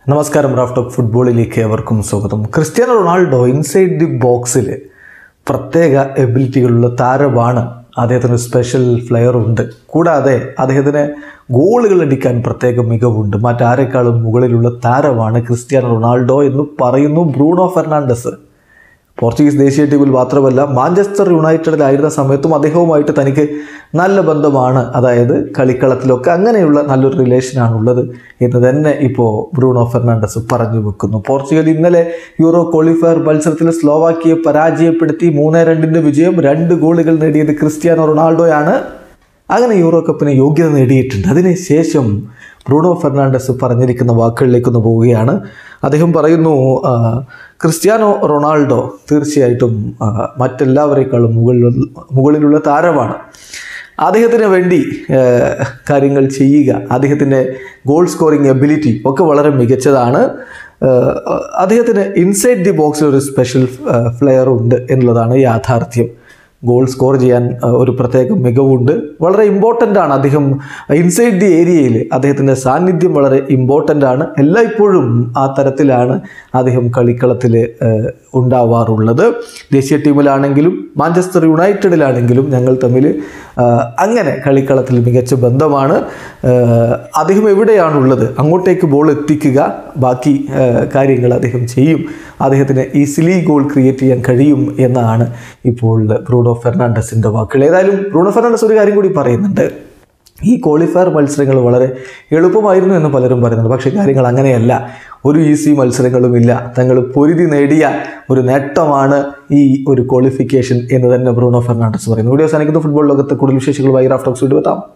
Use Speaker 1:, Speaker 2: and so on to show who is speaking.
Speaker 1: നമസ്കാരം Raf talk ഫുട്ബോളിലേക്ക് ഏവർക്കും സ്വാഗതം ക്രിസ്ത്യാനോ റൊണാൾഡോ ഇൻസൈഡ് ദി ബോക്സിൽ പ്രത്യേക എബിലിറ്റികളുള്ള താരമാണ് അദ്ദേഹത്തിന് സ്പെഷ്യൽ ഫ്ലെയർ ഉണ്ട് കൂടാതെ അദ്ദേഹത്തിന് ഗോളുകൾ അടിക്കാൻ പ്രത്യേക മികവുണ്ട് മറ്റാരെക്കാളും മുകളിലുള്ള താരമാണ് ക്രിസ്ത്യാനോ റൊണാൾഡോ എന്ന് പറയുന്നു ബ്രൂണോ ഫെർണാണ്ടസ് പോർച്ചുഗീസ് ദേശീയ ടീമിൽ മാത്രമല്ല മാഞ്ചസ്റ്റർ യുണൈറ്റഡിലായിരുന്ന സമയത്തും അദ്ദേഹവുമായിട്ട് തനിക്ക് നല്ല ബന്ധമാണ് അതായത് കളിക്കളത്തിലൊക്കെ അങ്ങനെയുള്ള നല്ലൊരു റിലേഷനാണ് ഉള്ളത് എന്ന് തന്നെ ഇപ്പോൾ ബ്രൂണോ ഫെർണാണ്ടസ് പറഞ്ഞു വെക്കുന്നു പോർച്ചുഗൽ ഇന്നലെ യൂറോ ക്വാളിഫയർ മത്സരത്തിൽ സ്ലോവാക്കിയെ പരാജയപ്പെടുത്തി മൂന്ന് രണ്ടിൻ്റെ വിജയം രണ്ട് ഗോളുകൾ നേടിയത് ക്രിസ്ത്യാനോ റൊണാൾഡോയാണ് അങ്ങനെ യൂറോ കപ്പിന് യോഗ്യത നേടിയിട്ടുണ്ട് അതിനുശേഷം ബ്രൂണോ ഫെർണാണ്ടസ് പറഞ്ഞിരിക്കുന്ന വാക്കുകളിലേക്കൊന്ന് പോവുകയാണ് അദ്ദേഹം പറയുന്നു ആ, ക്രിസ്ത്യാനോ റൊണാൾഡോ തീർച്ചയായിട്ടും ആ, മറ്റെല്ലാവരെക്കാളും മുകളിൽ മുകളിലുള്ള താരമാണ് അദ്ദേഹത്തിന് വേണ്ടി ആ, കാര്യങ്ങൾ ചെയ്യുക അദ്ദേഹത്തിൻ്റെ ഗോൾ സ്കോറിംഗ് എബിലിറ്റി ഒക്കെ വളരെ മികച്ചതാണ് ആ, അദ്ദേഹത്തിന് ഇൻസൈഡ് ദി ബോക്സിൽ ഒരു സ്പെഷ്യൽ ഫ്ലെയർ ഉണ്ട് എന്നുള്ളതാണ് യാഥാർത്ഥ്യം ഗോൾ സ്കോർ ചെയ്യാൻ ആ, ഒരു പ്രത്യേക മികവുണ്ട് വളരെ ഇമ്പോർട്ടൻ്റ് ആണ് അദ്ദേഹം ഇൻസൈഡ് ദി ഏരിയയിൽ അദ്ദേഹത്തിൻ്റെ സാന്നിധ്യം വളരെ ഇമ്പോർട്ടൻ്റ് ആണ് എല്ലായ്പ്പോഴും ആ തരത്തിലാണ് അദ്ദേഹം കളിക്കളത്തിൽ ആ, ഉണ്ടാവാറുള്ളത് ദേശീയ ടീമിലാണെങ്കിലും മാഞ്ചസ്റ്റർ യുണൈറ്റഡിലാണെങ്കിലും ഞങ്ങൾ തമ്മിൽ ആ, അങ്ങനെ കളിക്കളത്തിൽ മികച്ച ബന്ധമാണ് ആ, അദ്ദേഹം എവിടെയാണുള്ളത് അങ്ങോട്ടേക്ക് ബോൾ എത്തിക്കുക ബാക്കി ആ, കാര്യങ്ങൾ അദ്ദേഹം ചെയ്യും അദ്ദേഹത്തിന് ഈസിലി ഗോൾ ക്രിയേറ്റ് ചെയ്യാൻ കഴിയും എന്നാണ് ഇപ്പോൾ ബ്രൂണോ ഫെർണാണ്ടസിൻ്റെ വാക്കുകൾ ഏതായാലും ബ്രൂണോ ഫെർണാണ്ടസ് ഒരു കാര്യം കൂടി പറയുന്നുണ്ട് ഈ ക്വാളിഫയർ മത്സരങ്ങൾ വളരെ എളുപ്പമായിരുന്നു എന്ന് പലരും പറയുന്നുണ്ട് പക്ഷേ കാര്യങ്ങൾ അങ്ങനെയല്ല ഒരു ഈസി മത്സരങ്ങളുമില്ല തങ്ങൾ പൊരുതി നേടിയ ഒരു നേട്ടമാണ് ഈ ഒരു ക്വാളിഫിക്കേഷൻ എന്ന് തന്നെ ബ്രൂണോ ഫെർണാണ്ടസ് പറയുന്നു വീഡിയോ അവസാനിക്കുന്ന ഫുട്ബോൾ ലോകത്ത് കൂടുതൽ വിശേഷങ്ങളുമായി റാഫ്റ്റോക്സ് വീഡിയോ എത്താം